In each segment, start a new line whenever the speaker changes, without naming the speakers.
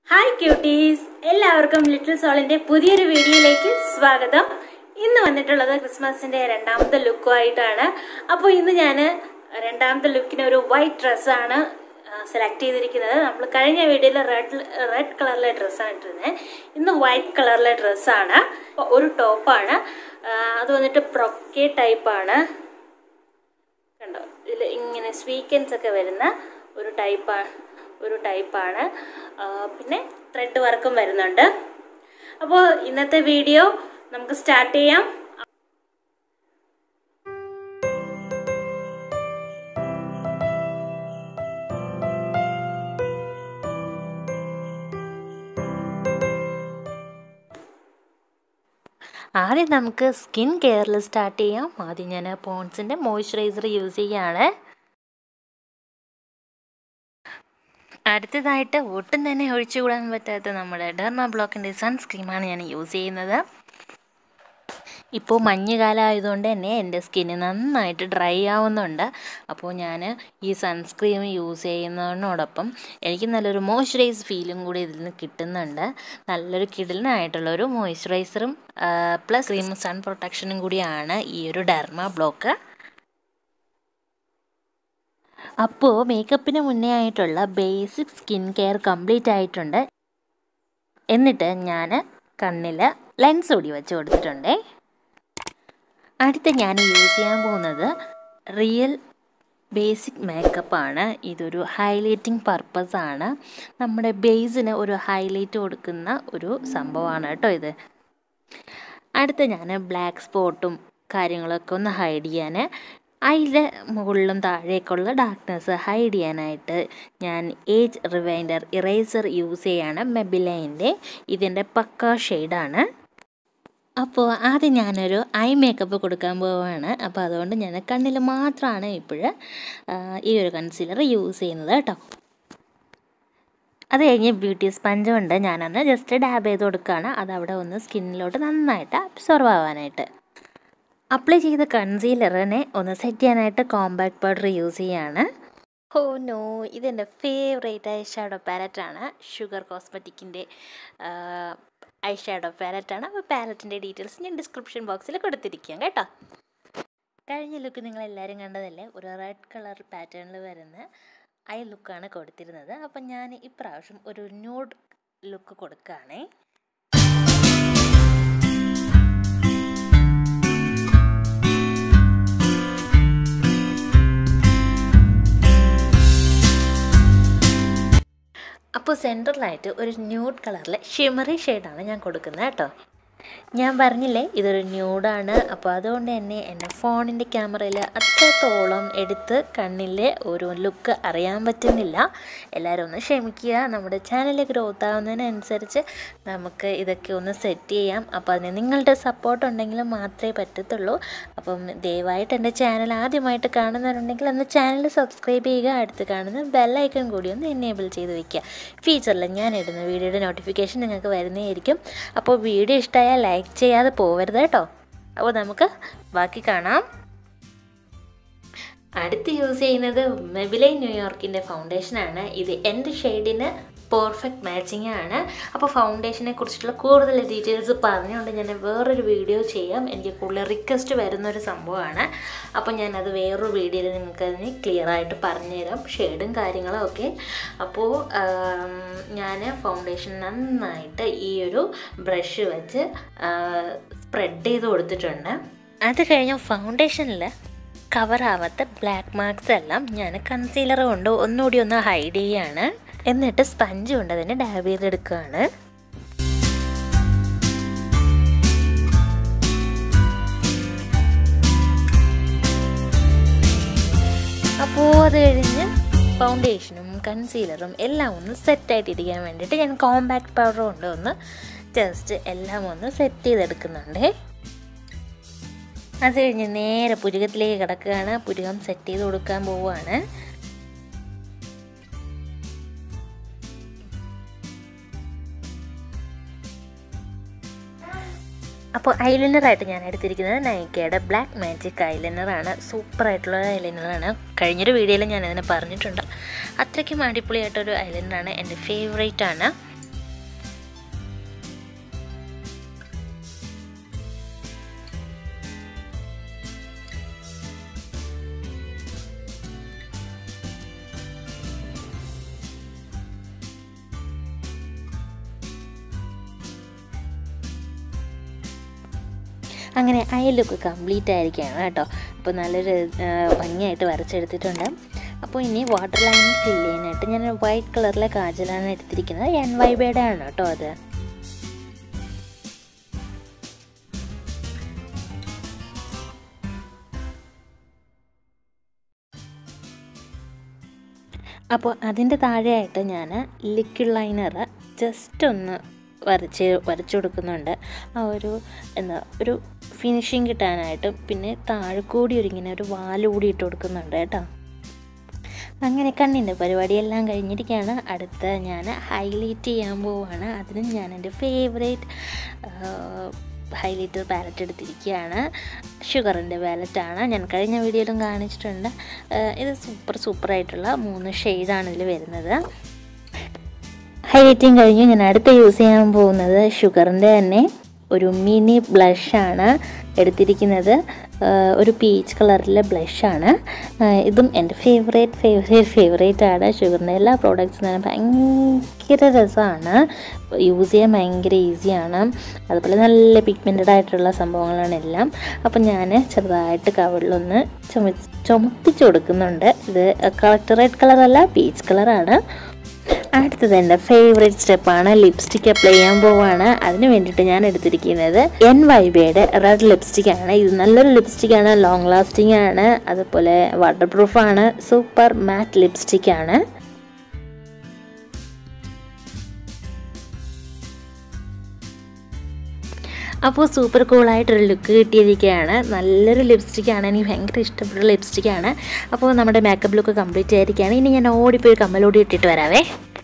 hi cuties എല്ലാവർക്കും little സോളിന്റെ പുതിയൊരു വീഡിയോയിലേക്ക് സ്വാഗതം ഇന്ന് വന്നിട്ടുള്ളത് ക്രിസ്മസിന്റെ രണ്ടാമത്തെ ലുക്കുമായിട്ടാണ് അപ്പോൾ ഇന്ന് ഞാൻ രണ്ടാമത്തെ ലുക്കിന് ഒരു വൈറ്റ് ഡ്രസ്സാണ് സെലക്ട് ചെയ്തിരിക്കുന്നത് നമ്മൾ കഴിഞ്ഞ വീഡിയോയിൽ റെഡ് റെഡ് കളറിലെ ഡ്രസ്സാണ് ഇട്ടിരുന്നത് ഇന്ന് വൈറ്റ് കളറിലെ ഡ്രസ്സാണ് ഒരു ടോപ്പാണ് അത് വന്നിട്ട് പ്രൊക്കെ ടൈപ്പാണ് കണ്ടോ ഇതിൽ ഇങ്ങനെ സ്വീക്കൻസ് ഒക്കെ വരുന്ന ഒരു ടൈപ്പാണ് ഒരു ടൈപ്പാണ് പിന്നെ ത്രെഡ് വർക്കും വരുന്നുണ്ട് അപ്പോൾ ഇന്നത്തെ വീഡിയോ നമുക്ക് സ്റ്റാർട്ട് ചെയ്യാം
ആദ്യം നമുക്ക് സ്കിൻ കെയറിൽ സ്റ്റാർട്ട് ചെയ്യാം ആദ്യം ഞാൻ പോൺസിൻ്റെ മോയ്സ്ചറൈസർ യൂസ് ചെയ്യാണ് അടുത്തതായിട്ട് ഒട്ടും തന്നെ ഒഴിച്ചുകൂടാൻ പറ്റാത്ത നമ്മുടെ ഡെർമ ബ്ലോക്കിൻ്റെ സൺസ്ക്രീമാണ് ഞാൻ യൂസ് ചെയ്യുന്നത് ഇപ്പോൾ മഞ്ഞുകാലം ആയതുകൊണ്ട് തന്നെ എൻ്റെ സ്കിന്ന് നന്നായിട്ട് ഡ്രൈ ആവുന്നുണ്ട് അപ്പോൾ ഞാൻ ഈ സൺസ്ക്രീം യൂസ് ചെയ്യുന്നതിനോടൊപ്പം എനിക്ക് നല്ലൊരു മോയ്സ്ചറൈസ് ഫീലും കൂടി ഇതിൽ നിന്ന് കിട്ടുന്നുണ്ട് നല്ലൊരു കിടലിനായിട്ടുള്ളൊരു മോയ്സ്ചറൈസറും പ്ലസ് ക്രീം സൺ പ്രൊട്ടക്ഷനും കൂടിയാണ് ഈ ഒരു ഡെർമ ബ്ലോക്ക് അപ്പോൾ മേക്കപ്പിന് മുന്നേ ആയിട്ടുള്ള ബേസിക് സ്കിൻ കെയർ കംപ്ലീറ്റ് ആയിട്ടുണ്ട് എന്നിട്ട് ഞാൻ കണ്ണിൽ ലെൻസ് കൂടി വെച്ച് കൊടുത്തിട്ടുണ്ട് അടുത്ത് ഞാൻ യൂസ് ചെയ്യാൻ പോകുന്നത് റിയൽ ബേസിക് മേക്കപ്പാണ് ഇതൊരു ഹൈലൈറ്റിംഗ് പർപ്പസ് ആണ് നമ്മുടെ ബേസിന് ഒരു ഹൈലൈറ്റ് കൊടുക്കുന്ന ഒരു സംഭവമാണ് കേട്ടോ ഇത് അടുത്ത് ഞാൻ ബ്ലാക്ക് സ്പോട്ടും കാര്യങ്ങളൊക്കെ ഒന്ന് ഹൈഡ് ചെയ്യാൻ അതിൻ്റെ മുകളിലും താഴേക്കുള്ള ഡാർക്ക്നെസ് ഹൈഡ് ചെയ്യാനായിട്ട് ഞാൻ ഏജ് റിവൈൻഡർ ഇറേസർ യൂസ് ചെയ്യാണ് മെബിലൈൻ്റെ ഇതിൻ്റെ പക്ക ഷെയ്ഡാണ് അപ്പോൾ ആദ്യം ഞാനൊരു ഐ മേക്കപ്പ് കൊടുക്കാൻ പോവുകയാണ് അപ്പോൾ അതുകൊണ്ട് ഞാൻ കണ്ണിൽ മാത്രമാണ് ഇപ്പോൾ ഈ ഒരു കൺസീലർ യൂസ് ചെയ്യുന്നത് കേട്ടോ അത് കഴിഞ്ഞ് ബ്യൂട്ടി സ്പഞ്ച് കൊണ്ട് ഞാനൊന്ന് ജസ്റ്റ് ഡാബ് ചെയ്ത് കൊടുക്കുകയാണ് അത് അവിടെ ഒന്ന് സ്കിന്നിലോട്ട് നന്നായിട്ട് അബ്സോർവ് ആവാനായിട്ട് അപ്ലൈ ചെയ്ത കൺസീലറിനെ ഒന്ന് സെറ്റ് ചെയ്യാനായിട്ട് കോമ്പാക്ട് പൗഡർ യൂസ് ചെയ്യാണ് ഓ നോ ഇതെൻ്റെ ഫേവറേറ്റ് ഐ ഷാഡോ പാലറ്റാണ് ഷുഗർ കോസ്മെറ്റിക്കിൻ്റെ ഐ ഷാഡോ പാലറ്റാണ് അപ്പോൾ പാലറ്റിൻ്റെ ഡീറ്റെയിൽസ് ഞാൻ ഡിസ്ക്രിപ്ഷൻ ബോക്സിൽ കൊടുത്തിരിക്കാം കേട്ടോ കഴിഞ്ഞ ലുക്ക് നിങ്ങൾ എല്ലാവരും കണ്ടതല്ലേ ഒരു റെഡ് കളർ പാറ്റേണിൽ വരുന്ന ഐ ലുക്കാണ് കൊടുത്തിരുന്നത് അപ്പം ഞാൻ ഇപ്രാവശ്യം ഒരു ന്യൂഡ് ലുക്ക് കൊടുക്കുകയാണേ അപ്പോൾ സെൻട്രലായിട്ട് ഒരു ന്യൂഡ് കളറിലെ ഷിമറി ഷെയ്ഡാണ് ഞാൻ കൊടുക്കുന്നത് കേട്ടോ ഞാൻ പറഞ്ഞില്ലേ ഇതൊരു ന്യൂഡാണ് അപ്പോൾ അതുകൊണ്ട് തന്നെ എൻ്റെ ഫോണിൻ്റെ ക്യാമറയിൽ അത്രത്തോളം എടുത്ത് കണ്ണിലെ ഒരു ലുക്ക് അറിയാൻ പറ്റുന്നില്ല എല്ലാവരും ഒന്ന് ക്ഷമിക്കുക നമ്മുടെ ചാനൽ ഗ്രോത്ത് ആവുന്നതിനനുസരിച്ച് നമുക്ക് ഇതൊക്കെ ഒന്ന് സെറ്റ് ചെയ്യാം അപ്പോൾ അതിന് നിങ്ങളുടെ സപ്പോർട്ട് ഉണ്ടെങ്കിൽ മാത്രമേ പറ്റത്തുള്ളൂ അപ്പം ദയവായിട്ട് എൻ്റെ ചാനൽ ആദ്യമായിട്ട് കാണുന്നവരുണ്ടെങ്കിൽ ഒന്ന് ചാനൽ സബ്സ്ക്രൈബ് ചെയ്യുക അടുത്ത് കാണുന്ന ബെല്ലൈക്കൺ കൂടി ഒന്ന് എനേബിൾ ചെയ്ത് വയ്ക്കുക ഫീച്ചറിൽ ഞാൻ ഇടുന്ന വീഡിയോയുടെ നോട്ടിഫിക്കേഷൻ നിങ്ങൾക്ക് വരുന്നതായിരിക്കും അപ്പോൾ വീഡിയോ ഇഷ്ടമായാൽ ലൈക്ക് ചെയ്യാതെ പോവരുത് കേട്ടോ അപ്പോൾ നമുക്ക് ബാക്കി കാണാം അടുത്ത് യൂസ് ചെയ്യുന്നത് മെബിലൈ ന്യൂയോർക്കിൻ്റെ ഫൗണ്ടേഷനാണ് ഇത് എൻ്റെ ഷെയ്ഡിന് പെർഫെക്റ്റ് മാച്ചിങ് ആണ് അപ്പോൾ ഫൗണ്ടേഷനെ കുറിച്ചിട്ടുള്ള കൂടുതൽ ഡീറ്റെയിൽസ് പറഞ്ഞുകൊണ്ട് ഞാൻ വേറൊരു വീഡിയോ ചെയ്യാം എനിക്ക് കൂടുതൽ റിക്വസ്റ്റ് വരുന്നൊരു സംഭവമാണ് അപ്പോൾ ഞാനത് വേറൊരു വീഡിയോയിൽ നിങ്ങൾക്ക് അതിന് ക്ലിയർ ആയിട്ട് പറഞ്ഞുതരാം ഷെയ്ഡും കാര്യങ്ങളും ഒക്കെ അപ്പോൾ ഞാൻ ഫൗണ്ടേഷൻ നന്നായിട്ട് ഈ ഒരു ബ്രഷ് വെച്ച് സ്പ്രെഡ് ചെയ്ത് കൊടുത്തിട്ടുണ്ട് അത് കഴിഞ്ഞ ഫൗണ്ടേഷനിൽ കവറാവാത്ത ബ്ലാക്ക് മാർക്സ് എല്ലാം ഞാൻ കൺസീലർ കൊണ്ട് ഒന്നുകൂടി ഒന്ന് ഹൈഡ് ചെയ്യാണ് എന്നിട്ട് സ്പഞ്ച് കൊണ്ട് അതിനെ ഡാബ് ചെയ്തെടുക്കുകയാണ് അപ്പോൾ അത് കഴിഞ്ഞ് ഫൗണ്ടേഷനും കൺസീലറും എല്ലാം ഒന്ന് സെറ്റായിട്ട് ഇരിക്കാൻ വേണ്ടിയിട്ട് ഞാൻ കോമ്പാക്ട് പൗഡർ കൊണ്ട് ഒന്ന് ജസ്റ്റ് എല്ലാം ഒന്ന് സെറ്റ് ചെയ്തെടുക്കുന്നുണ്ട് അത് കഴിഞ്ഞ് നേരെ പുരുകത്തിലേക്ക് കിടക്കുകയാണ് പുരുകം സെറ്റ് ചെയ്ത് കൊടുക്കാൻ പോവുകയാണ് അപ്പോൾ ഐലൈനറായിട്ട് ഞാൻ എടുത്തിരിക്കുന്നത് നൈക്കയുടെ ബ്ലാക്ക് മാജിക് ഐലൈനറാണ് സൂപ്പറായിട്ടുള്ള ഐലൈനറാണ് കഴിഞ്ഞൊരു വീഡിയോയിൽ ഞാൻ അതിനെ പറഞ്ഞിട്ടുണ്ട് അത്രയ്ക്കും അടിപൊളിയായിട്ടൊരു ഐലൈനറാണ് എൻ്റെ ഫേവറേറ്റ് ആണ് അങ്ങനെ ഐ ലുക്ക് കംപ്ലീറ്റ് ആയിരിക്കുകയാണ് കേട്ടോ അപ്പോൾ നല്ലൊരു ആ, ഭംഗിയായിട്ട് വരച്ചെടുത്തിട്ടുണ്ട് അപ്പോൾ ഇനി വാട്ടർ ലൈൻ ഫിൽ ചെയ്യാനായിട്ട് ഞാൻ വൈറ്റ് കളറിലെ കാജലാണ് എടുത്തിരിക്കുന്നത് എൻ വൈബയുടെ ആണ് കേട്ടോ അത് അപ്പോൾ അതിൻ്റെ താഴെയായിട്ട് ഞാൻ ലിക്വിഡ് ലൈനർ ജസ്റ്റ് ഒന്ന് വരച്ച് വരച്ചു കൊടുക്കുന്നുണ്ട് ആ ഒരു എന്താ ഒരു ഫിനിഷിങ് കിട്ടാനായിട്ട് പിന്നെ താഴെ കൂടി ഒരു ഇങ്ങനെ ഒരു വാല് കൂടി ഇട്ട് കൊടുക്കുന്നുണ്ട് കേട്ടോ അങ്ങനെ കണ്ണിൻ്റെ പരിപാടിയെല്ലാം കഴിഞ്ഞിരിക്കുകയാണ് അടുത്ത ഞാൻ ഹൈലൈറ്റ് ചെയ്യാൻ പോവുകയാണ് അതിനും ഞാൻ എൻ്റെ ഫേവറേറ്റ് ഹൈലൈറ്റർ പാലറ്റ് എടുത്തിരിക്കുകയാണ് ഷുഗറിൻ്റെ പാലറ്റാണ് ഞാൻ കഴിഞ്ഞ വീഡിയോയിലും കാണിച്ചിട്ടുണ്ട് ആ, ഇത് സൂപ്പർ സൂപ്പറായിട്ടുള്ള മൂന്ന് ഷെയ്ഡാണ് ഇതിൽ വരുന്നത് ഹൈലൈറ്റിങ് കഴിഞ്ഞ് ഞാൻ അടുത്ത് യൂസ് ചെയ്യാൻ പോകുന്നത് ഷുഗറിൻ്റെ തന്നെ ഒരു മിനി ബ്ലഷാണ് എടുത്തിരിക്കുന്നത് ആ, ഒരു പീച്ച് കളറിലെ ബ്ലഷാണ് ഇതും എൻ്റെ ഫേവറേറ്റ് ഫേവറേറ്റ് ഫേവറേറ്റ് ആണ് ഷുഗറിൻ്റെ എല്ലാ പ്രോഡക്റ്റ്സും തന്നെ ഭയങ്കര രസമാണ് യൂസ് ചെയ്യാൻ ഭയങ്കര ഈസിയാണ് അതുപോലെ നല്ല പിഗ്മെൻറ്റഡ് ആയിട്ടുള്ള സംഭവങ്ങളാണ് എല്ലാം അപ്പം ഞാൻ ചെറുതായിട്ട് കവറിലൊന്ന് ചുമ ചുമത്തിച്ച് കൊടുക്കുന്നുണ്ട് ഇത് കളക്ടർ റെഡ് കളറല്ല പീച്ച് കളറാണ് അടുത്തത് എൻ്റെ ഫേവറേറ്റ് സ്റ്റെപ്പാണ് ലിപ്സ്റ്റിക് അപ്ലൈ ചെയ്യാൻ പോവാണ് അതിന് വേണ്ടിയിട്ട് ഞാൻ എടുത്തിരിക്കുന്നത് എൻ വൈബയുടെ റെഡ് ലിപ്സ്റ്റിക് ആണ് ഇത് നല്ലൊരു ലിപ്സ്റ്റിക് ആണ് ലോങ് ലാസ്റ്റിംഗ് ആണ് അതുപോലെ വാട്ടർ പ്രൂഫ് ആണ് സൂപ്പർ മാറ്റ് ലിപ്സ്റ്റിക് ആണ് അപ്പോൾ സൂപ്പർ കൂളായിട്ടൊരു ലുക്ക് കിട്ടിയിരിക്കുകയാണ് നല്ലൊരു ലിപ്സ്റ്റിക്കാണ് എനിക്ക് ഭയങ്കര ഇഷ്ടപ്പെട്ട ലിപ്സ്റ്റിക്കാണ് അപ്പോൾ നമ്മുടെ മേക്കപ്പ് ലുക്ക് കംപ്ലീറ്റ് ആയിരിക്കുകയാണ് ഇനി ഞാൻ ഓടിപ്പോയി കമ്മലോടി ഇട്ടിട്ട് വരാവേ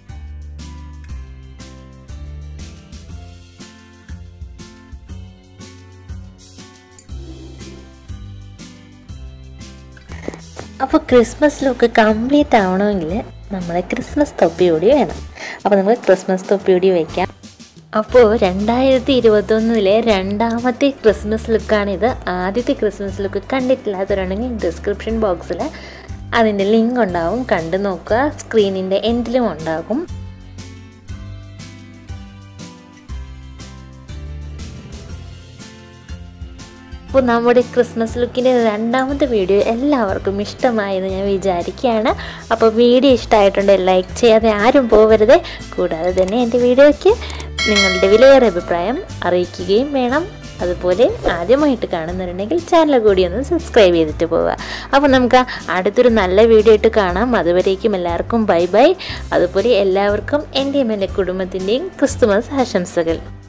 അപ്പോൾ ക്രിസ്മസ് ലുക്ക് കംപ്ലീറ്റ് ആവണമെങ്കിൽ നമ്മുടെ ക്രിസ്മസ് തൊപ്പിയോടി വേണം അപ്പോൾ നമുക്ക് ക്രിസ്മസ് തൊപ്പിയോടി വയ്ക്കാം അപ്പോൾ രണ്ടായിരത്തി ഇരുപത്തൊന്നിലെ രണ്ടാമത്തെ ക്രിസ്മസ് ലുക്കാണിത് ആദ്യത്തെ ക്രിസ്മസ് ലുക്ക് കണ്ടിട്ടില്ലാത്തവരുണ്ടെങ്കിൽ ഡിസ്ക്രിപ്ഷൻ ബോക്സിൽ അതിൻ്റെ ലിങ്ക് ഉണ്ടാവും കണ്ടു നോക്കുക സ്ക്രീനിൻ്റെ എൻഡിലും ഉണ്ടാകും അപ്പോൾ നമ്മുടെ ക്രിസ്മസ് ലുക്കിൻ്റെ രണ്ടാമത്തെ വീഡിയോ എല്ലാവർക്കും ഇഷ്ടമായെന്ന് ഞാൻ വിചാരിക്കുകയാണ് അപ്പോൾ വീഡിയോ ഇഷ്ടമായിട്ടുണ്ടെങ്കിൽ ലൈക്ക് ചെയ്യാതെ ആരും പോകരുത് കൂടാതെ തന്നെ എൻ്റെ വീഡിയോയ്ക്ക് നിങ്ങളുടെ വിലയേറെ അഭിപ്രായം അറിയിക്കുകയും വേണം അതുപോലെ ആദ്യമായിട്ട് കാണുന്നവരുണ്ടെങ്കിൽ ചാനൽ കൂടി ഒന്ന് സബ്സ്ക്രൈബ് ചെയ്തിട്ട് പോവുക അപ്പോൾ നമുക്ക് അടുത്തൊരു നല്ല വീഡിയോ ആയിട്ട് കാണാം അതുവരേക്കും എല്ലാവർക്കും ബൈ ബൈ അതുപോലെ എല്ലാവർക്കും എൻ്റെയും എൻ്റെ കുടുംബത്തിൻ്റെയും ക്രിസ്തുമസ് ആശംസകൾ